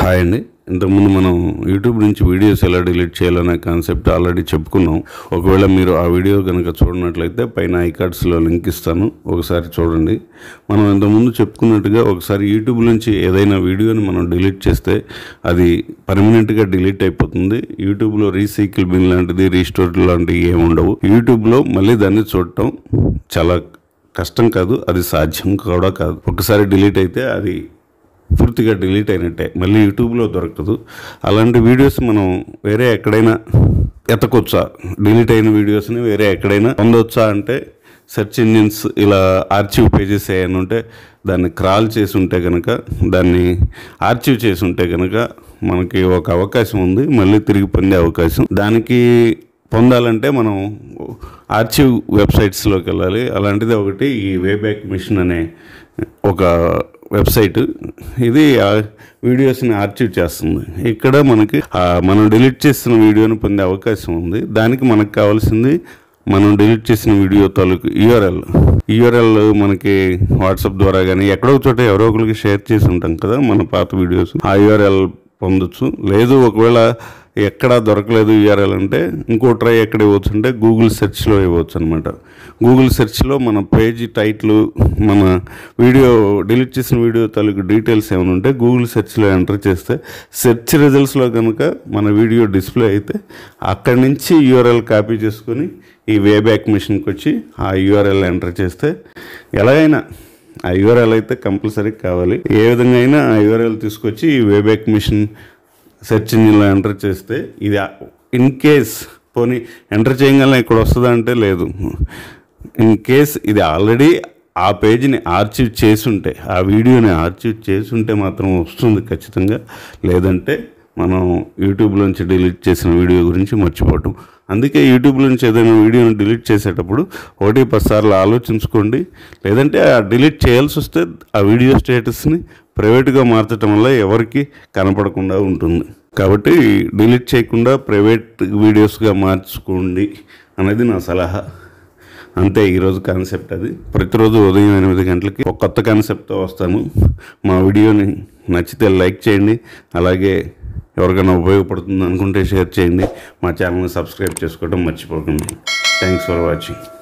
hi అండి ఇంతకుముందు మనం యూట్యూబ్ నుంచి వీడియోస్ ఎలా డిలీట్ చేయాలనే కాన్సెప్ట్ ఆల్రెడీ చెప్పుకున్నాం ఒకవేళ మీరు ఆ వీడియో కనుక చూడనట్లయితే పైన ఐకార్డ్స్లో లింక్ ఇస్తాను ఒకసారి చూడండి మనం ఇంతకుముందు చెప్పుకున్నట్టుగా ఒకసారి యూట్యూబ్ నుంచి ఏదైనా వీడియోని మనం డిలీట్ చేస్తే అది పర్మనెంట్గా డిలీట్ అయిపోతుంది యూట్యూబ్లో రీసైకిల్ బిన్ లాంటిది రీస్టోర్ లాంటివి ఏమి ఉండవు యూట్యూబ్లో మళ్ళీ దాన్ని చూడటం చాలా కష్టం కాదు అది సాధ్యం కూడా కాదు ఒకసారి డిలీట్ అయితే అది పూర్తిగా డిలీట్ అయినట్టే మళ్ళీ యూట్యూబ్లో దొరకదు అలాంటి వీడియోస్ మనం వేరే ఎక్కడైనా ఎతకొచ్చా డిలీట్ అయిన వీడియోస్ని వేరే ఎక్కడైనా పొందొచ్చా అంటే సెర్చ్ ఇంజిన్స్ ఇలా ఆర్చివ్ పేజెస్ ఏమైనా ఉంటే దాన్ని క్రాల్ చేసి ఉంటే కనుక దాన్ని ఆర్చివ్ చేసి ఉంటే కనుక మనకి ఒక అవకాశం ఉంది మళ్ళీ తిరిగి పొందే అవకాశం దానికి పొందాలంటే మనం ఆర్చివ్ వెబ్సైట్స్లోకి వెళ్ళాలి అలాంటిది ఒకటి ఈ వేబ్యాక్ మిషన్ అనే ఒక వెబ్సైట్ ఇది ఆ వీడియోస్ని ఆర్చివ్ చేస్తుంది ఇక్కడ మనకి ఆ మనం డిలీట్ చేసిన వీడియోని పొందే అవకాశం ఉంది దానికి మనకు కావాల్సింది మనం డిలీట్ చేసిన వీడియో తాలూకు యూఆర్ఎల్ యూఆర్ఎల్ మనకి వాట్సాప్ ద్వారా కానీ ఎక్కడో ఒక చోట ఎవరో ఒకరికి షేర్ చేసి ఉంటాం కదా మన పాత వీడియోస్ ఆ యూఆర్ఎల్ పొందొచ్చు లేదు ఒకవేళ ఎక్కడ దొరకలేదు యూఆర్ఎల్ అంటే ఇంకో ట్రై ఎక్కడ ఇవ్వచ్చు అంటే గూగుల్ సెర్చ్లో ఇవ్వచ్చు అనమాట గూగుల్ సెర్చ్లో మన పేజీ టైటిల్ మన వీడియో డిలీట్ చేసిన వీడియో తాలూకు డీటెయిల్స్ ఏమైనా ఉంటే గూగుల్ సెర్చ్లో ఎంటర్ చేస్తే సెర్చ్ రిజల్ట్స్లో కనుక మన వీడియో డిస్ప్లే అయితే అక్కడి నుంచి యూఆర్ఎల్ కాపీ చేసుకొని ఈ వేబ్యాక్ మిషన్కి వచ్చి ఆ యూఆర్ఎల్ ఎంటర్ చేస్తే ఎలాగైనా ఆ యూఆర్ఎల్ అయితే కంపల్సరీ కావాలి ఏ విధంగా అయినా ఆ యూఆర్ఎల్ తీసుకొచ్చి ఈ వేబ్యాక్ మిషన్ సెర్చ్ ఇంజిన్లో ఎంటర్ చేస్తే ఇది ఇన్ కేస్ పోనీ ఎంటర్ చేయగలనే ఇక్కడ వస్తుందా అంటే లేదు ఇన్ కేస్ ఇది ఆల్రెడీ ఆ పేజీని ఆర్చివ్ చేసుంటే ఆ వీడియోని ఆర్చివ్ చేసుంటే మాత్రం వస్తుంది ఖచ్చితంగా లేదంటే మనం యూట్యూబ్లోంచి డిలీట్ చేసిన వీడియో గురించి మర్చిపోవటం అందుకే యూట్యూబ్లోంచి ఏదైనా వీడియోని డిలీట్ చేసేటప్పుడు ఒకటి పది సార్లు ఆలోచించుకోండి లేదంటే ఆ డిలీట్ చేయాల్సి వస్తే ఆ వీడియో స్టేటస్ని ప్రైవేట్గా మార్చడం వల్ల ఎవరికి కనపడకుండా ఉంటుంది కాబట్టి డిలీట్ చేయకుండా ప్రైవేట్ వీడియోస్గా మార్చుకోండి అనేది నా సలహా అంతే ఈరోజు కాన్సెప్ట్ అది ప్రతిరోజు ఉదయం ఎనిమిది గంటలకి ఒక కొత్త కాన్సెప్ట్తో వస్తాను మా వీడియోని నచ్చితే లైక్ చేయండి అలాగే ఎవరికైనా ఉపయోగపడుతుంది అనుకుంటే షేర్ చేయండి మా ఛానల్ని సబ్స్క్రైబ్ చేసుకోవడం మర్చిపోకండి థ్యాంక్స్ ఫర్ వాచింగ్